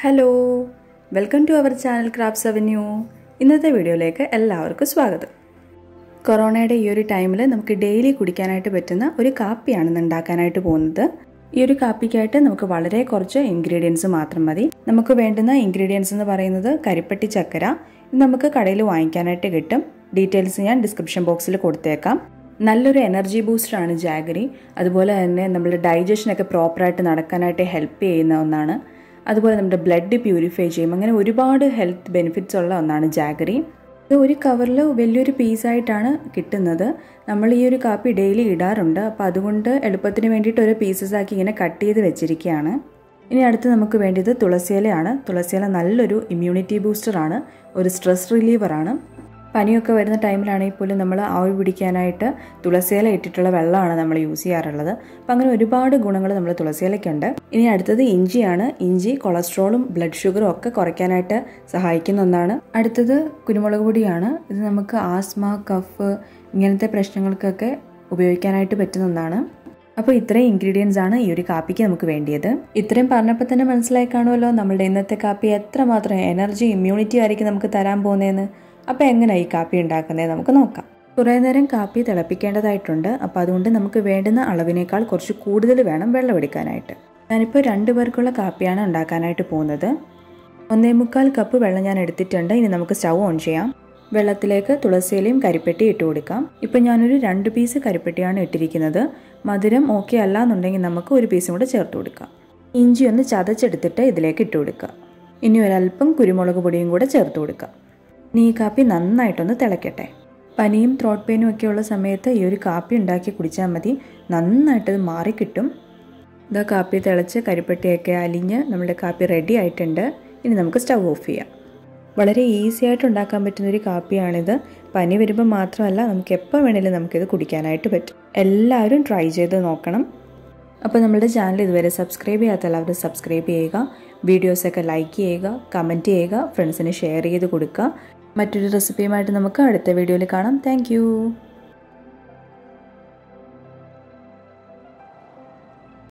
hello welcome to our channel Crafts Avenue ഇന്നത്തെ വീഡിയോയിലേക്ക് എല്ലാവർക്കും സ്വാഗതം കൊറോണയുടെ ഈ ഒരു ടൈമിൽ നമുക്ക് ഡെയിലി കുടിക്കാനായിട്ട് പറ്റുന്ന ഒരു കാപ്പിയാണ് ഇന്ന് ഉണ്ടാക്കാനായിട്ട് പോകുന്നത് ഈ ഒരു കാപ്പിക്കായിട്ട് നമുക്ക് വളരെ കുറച്ച് ഇൻഗ്രീഡിയൻസ് മാത്രം മതി നമുക്ക് വേണ്ടുന്ന ഇൻഗ്രീഡിയൻസ് എന്ന് പറയുന്നത് കരിപ്പട്ടി ചക്കര ഇത് നമുക്ക് കടയിൽ വാങ്ങിക്കാനായിട്ട് കിട്ടും ഡീറ്റെയിൽസ് ഞാൻ ഡിസ്ക്രിപ്ഷൻ ബോക്സിൽ കൊടുത്തേക്കാം നല്ലൊരു എനർജി ബൂസ്റ്ററാണ് ജാഗരി അതുപോലെ തന്നെ നമ്മുടെ ഡൈജഷനൊക്കെ പ്രോപ്പറായിട്ട് നടക്കാനായിട്ട് ഹെൽപ്പ് ചെയ്യുന്ന ഒന്നാണ് അതുപോലെ നമ്മുടെ ബ്ലഡ് പ്യൂരിഫൈ ചെയ്യും അങ്ങനെ ഒരുപാട് ഹെൽത്ത് ബെനിഫിറ്റ്സ് ഉള്ള ഒന്നാണ് ജാഗറി ഇത് ഒരു കവറിൽ വലിയൊരു പീസായിട്ടാണ് കിട്ടുന്നത് നമ്മൾ ഈ ഒരു കാപ്പി ഡെയിലി ഇടാറുണ്ട് അപ്പോൾ അതുകൊണ്ട് എളുപ്പത്തിന് വേണ്ടിയിട്ട് ഓരോ പീസസ് ആക്കി ഇങ്ങനെ കട്ട് ചെയ്ത് വെച്ചിരിക്കുകയാണ് ഇനി അടുത്ത് നമുക്ക് വേണ്ടത് തുളസിയിലയാണ് തുളസിയില നല്ലൊരു ഇമ്മ്യൂണിറ്റി ബൂസ്റ്ററാണ് ഒരു സ്ട്രെസ് റിലീവറാണ് പനിയൊക്കെ വരുന്ന ടൈമിലാണെങ്കിൽ പോലും നമ്മൾ ആവി പിടിക്കാനായിട്ട് തുളസിയില ഇട്ടിട്ടുള്ള വെള്ളമാണ് നമ്മൾ യൂസ് ചെയ്യാറുള്ളത് അപ്പം അങ്ങനെ ഒരുപാട് ഗുണങ്ങൾ നമ്മൾ തുളസിയിലയ്ക്കുണ്ട് ഇനി അടുത്തത് ഇഞ്ചിയാണ് ഇഞ്ചി കൊളസ്ട്രോളും ബ്ലഡ് ഷുഗറും ഒക്കെ കുറയ്ക്കാനായിട്ട് സഹായിക്കുന്ന ഒന്നാണ് അടുത്തത് കുരുമുളക് പൊടിയാണ് ഇത് നമുക്ക് ആസ്മ കഫ് ഇങ്ങനത്തെ പ്രശ്നങ്ങൾക്കൊക്കെ ഉപയോഗിക്കാനായിട്ട് പറ്റുന്ന ഒന്നാണ് അപ്പോൾ ഇത്രയും ഇൻഗ്രീഡിയൻസ് ആണ് ഈ ഒരു കാപ്പിക്ക് നമുക്ക് വേണ്ടിയത് ഇത്രയും പറഞ്ഞപ്പോൾ തന്നെ മനസ്സിലായി കാണുമല്ലോ നമ്മളുടെ ഇന്നത്തെ കാപ്പി എത്രമാത്രം എനർജി ഇമ്മ്യൂണിറ്റി ആയിരിക്കും നമുക്ക് തരാൻ പോകുന്നതെന്ന് അപ്പോൾ എങ്ങനെ ഈ കാപ്പി ഉണ്ടാക്കുന്നത് നമുക്ക് നോക്കാം കുറേ നേരം കാപ്പി തിളപ്പിക്കേണ്ടതായിട്ടുണ്ട് അപ്പോൾ അതുകൊണ്ട് നമുക്ക് വേണ്ടുന്ന അളവിനേക്കാൾ കുറച്ച് കൂടുതൽ വേണം വെള്ളം എടുക്കാനായിട്ട് ഞാനിപ്പോൾ രണ്ട് പേർക്കുള്ള കാപ്പിയാണ് ഉണ്ടാക്കാനായിട്ട് പോകുന്നത് ഒന്നേ മുക്കാൽ കപ്പ് വെള്ളം ഞാൻ എടുത്തിട്ടുണ്ട് ഇനി നമുക്ക് സ്റ്റൗ ഓൺ ചെയ്യാം വെള്ളത്തിലേക്ക് തുളസിയിലയും കരിപ്പെട്ടി ഇട്ട് കൊടുക്കാം ഇപ്പം ഞാനൊരു രണ്ട് പീസ് കരിപ്പെട്ടിയാണ് ഇട്ടിരിക്കുന്നത് മധുരം ഓക്കെ അല്ല എന്നുണ്ടെങ്കിൽ നമുക്ക് ഒരു പീസും കൂടെ ചേർത്ത് കൊടുക്കാം ഇഞ്ചി ഒന്ന് ചതച്ചെടുത്തിട്ട് ഇതിലേക്ക് ഇട്ട് കൊടുക്കുക ഇനി ഒരല്പം കുരുമുളക് പൊടിയും കൂടെ ചേർത്ത് കൊടുക്കാം ഇനി ഈ കാപ്പി നന്നായിട്ടൊന്ന് തിളയ്ക്കട്ടെ പനിയും ത്രോട്ട് പെയിനും ഒക്കെ ഉള്ള സമയത്ത് ഈ ഒരു കാപ്പി ഉണ്ടാക്കി കുടിച്ചാൽ മതി നന്നായിട്ടത് മാറിക്കിട്ടും ഇതാ കാപ്പി തിളച്ച് കരിപ്പെട്ടിയൊക്കെ അലിഞ്ഞ് നമ്മുടെ കാപ്പി റെഡി ആയിട്ടുണ്ട് ഇനി നമുക്ക് സ്റ്റൗ ഓഫ് ചെയ്യാം വളരെ ഈസി ആയിട്ട് ഉണ്ടാക്കാൻ പറ്റുന്ന ഒരു കാപ്പിയാണിത് പനി വരുമ്പോൾ മാത്രമല്ല നമുക്ക് എപ്പോൾ വേണേലും നമുക്കിത് കുടിക്കാനായിട്ട് പറ്റും എല്ലാവരും ട്രൈ ചെയ്ത് നോക്കണം അപ്പോൾ നമ്മുടെ ചാനൽ ഇതുവരെ സബ്സ്ക്രൈബ് ചെയ്യാത്ത എല്ലാവരും സബ്സ്ക്രൈബ് ചെയ്യുക വീഡിയോസൊക്കെ ലൈക്ക് ചെയ്യുക കമൻറ്റ് ചെയ്യുക ഫ്രണ്ട്സിന് ഷെയർ ചെയ്ത് കൊടുക്കുക മറ്റൊരു റെസിപ്പിയുമായിട്ട് നമുക്ക് അടുത്ത വീഡിയോയിൽ കാണാം താങ്ക്